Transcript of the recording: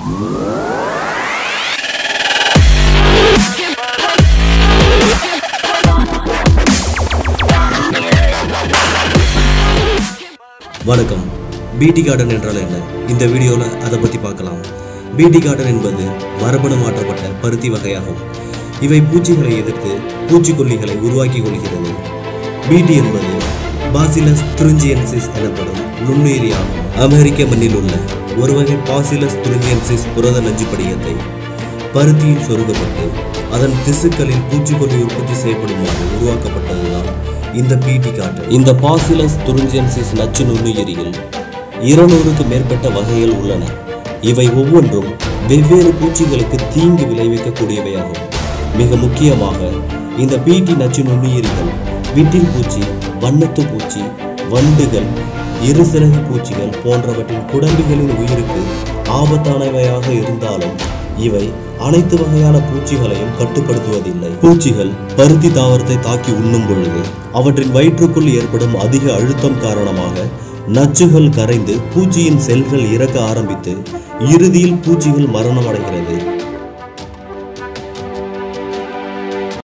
வணக்கம் பிடி கார்டன் என்றால் என்ன இந்த வீடியோவில் அதை பற்றி பார்க்கலாம் பிடி கார்டன் என்பது மரபணு மாற்றப்பட்ட பருத்தி வகையாகும் இவை பூச்சிகளை எதிர்த்து பூச்சிக்கொல்லிகளை உருவாக்கி கொள்கிறது பிடி என்பது பாசிலஸ் துருஞ்சியன்சிஸ் எனப்படும் நுண்ணுயிரியாகும் அமெரிக்க மண்ணில் உள்ள ஒரு வகை பாசிலஸ் துருஞ்சியன்சிஸ் புரத நஞ்சு படிகத்தை பருத்தியில் சொருகப்பட்டு அதன் திசுக்களில் பூச்சிக்கொல்லி உற்பத்தி செய்யப்படுமாறு உருவாக்கப்பட்டதுதான் இந்த பிடி காட்டன் இந்த பாசிலஸ் துருஞ்சியன்சிஸ் நச்சு நுண்ணுயிரியில் இருநூறுக்கு மேற்பட்ட வகைகள் உள்ளன இவை ஒவ்வொன்றும் வெவ்வேறு பூச்சிகளுக்கு தீங்கு விளைவிக்கக்கூடியவையாகும் மிக முக்கியமாக இந்த பிடி நச்சு நுண்ணுயிரிகள் விட்டில் பூச்சி வண்ணத்து பூச்சி வண்டுகள் இருசிறகு பூச்சிகள் போன்றவற்றின் குடம்பிகளின் உயிருக்கு ஆபத்தானவையாக இருந்தாலும் இவை அனைத்து வகையான பூச்சிகளையும் கட்டுப்படுத்துவதில்லை பூச்சிகள் பருத்தி தாவரத்தை தாக்கி உண்ணும் பொழுது அவற்றின் வயிற்றுக்குள் ஏற்படும் அதிக அழுத்தம் காரணமாக நச்சுகள் கரைந்து பூச்சியின் செல்கள் இறக்க ஆரம்பித்து இறுதியில் பூச்சிகள் மரணமடைகிறது